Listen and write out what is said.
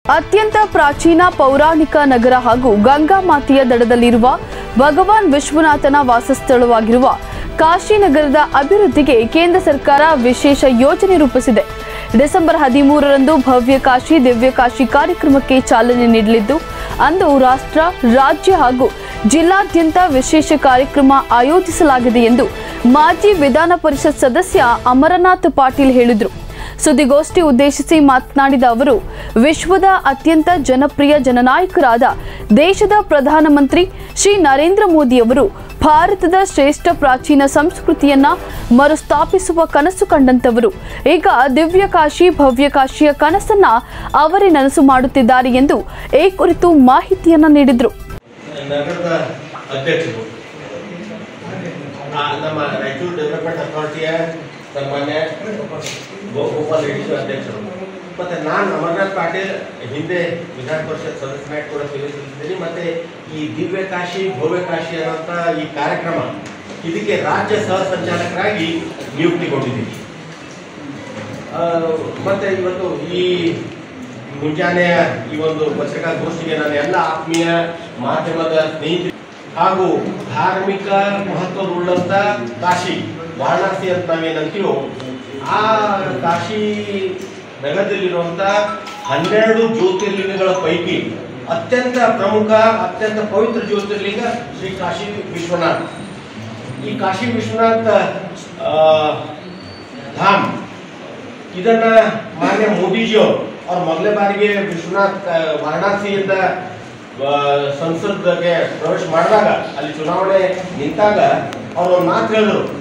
ಅತ್ಯಂತ ಪ್ರಾಚೀನ ಪೌರಾಣಿಕ ನಗರ ಹಾಗೂ ಗಂಗಾ ಮಾತೆಯ ದಡದಲ್ಲಿರುವ ಭಗವಾನ್ ವಿಶ್ವನಾಥನ ವಾಸಸ್ಥಳವಾಗಿರುವ ಕಾಶಿನಗರದ ಅಭಿವೃದ್ಧಿಗೆ ಕೇಂದ್ರ ಸರ್ಕಾರ ವಿಶೇಷ ಯೋಜನೆ ರೂಪಿಸಿದೆ ಡಿಸೆಂಬರ್ ಹದಿಮೂರರಂದು ಭವ್ಯ ಕಾಶಿ ದಿವ್ಯ ಕಾಶಿ ಕಾರ್ಯಕ್ರಮಕ್ಕೆ ಚಾಲನೆ ನೀಡಲಿದ್ದು ಅಂದು ರಾಷ್ಟ್ರ ರಾಜ್ಯ ಹಾಗೂ ಜಿಲ್ಲಾದ್ಯಂತ ವಿಶೇಷ ಕಾರ್ಯಕ್ರಮ ಆಯೋಜಿಸಲಾಗಿದೆ ಎಂದು ಮಾಜಿ ವಿಧಾನ ಪರಿಷತ್ ಸದಸ್ಯ ಅಮರನಾಥ್ ಪಾಟೀಲ್ ಹೇಳಿದರು ಸುದ್ದಿಗೋಷ್ಠಿ ಉದ್ದೇಶಿಸಿ ಮಾತನಾಡಿದ ಅವರು ವಿಶ್ವದ ಅತ್ಯಂತ ಜನಪ್ರಿಯ ಜನನಾಯಕರಾದ ದೇಶದ ಪ್ರಧಾನಮಂತ್ರಿ ಶ್ರೀ ನರೇಂದ್ರ ಮೋದಿಯವರು ಭಾರತದ ಶ್ರೇಷ್ಠ ಪ್ರಾಚೀನ ಸಂಸ್ಕೃತಿಯನ್ನ ಮರುಸ್ಥಾಪಿಸುವ ಕನಸು ಕಂಡಂತವರು ಈಗ ದಿವ್ಯ ಕಾಶಿ ಭವ್ಯ ಕಾಶಿಯ ಕನಸನ್ನ ಅವರೇ ನನಸು ಮಾಡುತ್ತಿದ್ದಾರೆ ಎಂದು ಈ ಕುರಿತು ಮಾಹಿತಿಯನ್ನ ನೀಡಿದರು ನಗರದ ಅಧ್ಯಕ್ಷರು ಆ, ನಮ್ಮ ರಾಯಚೂರು ಡೆವಲಪ್ಮೆಂಟ್ ಅಥಾರಿಟಿಯ ಸನ್ಮಾನ್ಯ ಗೋ- ಗೋಪಾಲ್ ರೆಡ್ಡಿ ಅಧ್ಯಕ್ಷರು ಮತ್ತೆ ನಾನು ಅಮರನಾಥ್ ಪಾಟೀಲ್ ಹಿಂದೆ ವಿಧಾನ ಪರಿಷತ್ ಸದಸ್ಯನಾಗಿ ಕೂಡ ಸೇವೆ ಸಲ್ಲಿಸಿದ್ದೀನಿ ಮತ್ತೆ ಈ ದಿವ್ಯ ಕಾಶಿ ಭವ್ಯ ಕಾಶಿ ಅನ್ನೋಂಥ ಈ ಕಾರ್ಯಕ್ರಮ ಇದಕ್ಕೆ ರಾಜ್ಯ ಸಹ ಸಂಚಾಲಕರಾಗಿ ನಿಯುಕ್ತಿಗೊಂಡಿದ್ದೀನಿ ಆ, ಮತ್ತೆ ಇವತ್ತು ಈ ಮುಂಜಾನೆಯ ಈ ಒಂದು ಪತ್ರಿಕಾಗೋಷ್ಠಿಗೆ ನಾನು ಎಲ್ಲ ಆತ್ಮೀಯ ಮಾಧ್ಯಮದ ಸ್ನೇಹಿತರು ಹಾಗೂ ಧಾರ್ಮಿಕ ಮಹತ್ವವುಳ್ಳಂತ ಕಾಶಿ ವಾರಣಾಸಿ ಅಂತ ನಾವೇನಂತೀವೋ ಆ ಕಾಶಿ ನಗರದಲ್ಲಿರುವಂತ ಹನ್ನೆರಡು ಜ್ಯೋತಿರ್ಲಿಂಗಗಳ ಪೈಕಿ ಅತ್ಯಂತ ಪ್ರಮುಖ ಅತ್ಯಂತ ಪವಿತ್ರ ಜ್ಯೋತಿರ್ಲಿಂಗ ಶ್ರೀ ಕಾಶಿ ವಿಶ್ವನಾಥ್ ಈ ಕಾಶಿ ವಿಶ್ವನಾಥ್ ಆ, ಧಾಮ್ ಇದನ್ನ ಮಾನ್ಯ ಮೋದಿಜಿಯವರು ಅವ್ರು ಮೊದಲನೇ ಬಾರಿಗೆ ವಿಶ್ವನಾಥ್ ಆ, ವಾರಣಾಸಿಯಿಂದ ಆ, ಸಂಸತ್ಗೆ ಪ್ರವೇಶ ಮಾಡಿದಾಗ ಅಲ್ಲಿ ಚುನಾವಣೆ ನಿಂತಾಗ ಅವ್ರು ಒಂದು ಮಾತು ಹೇಳಿದ್ರು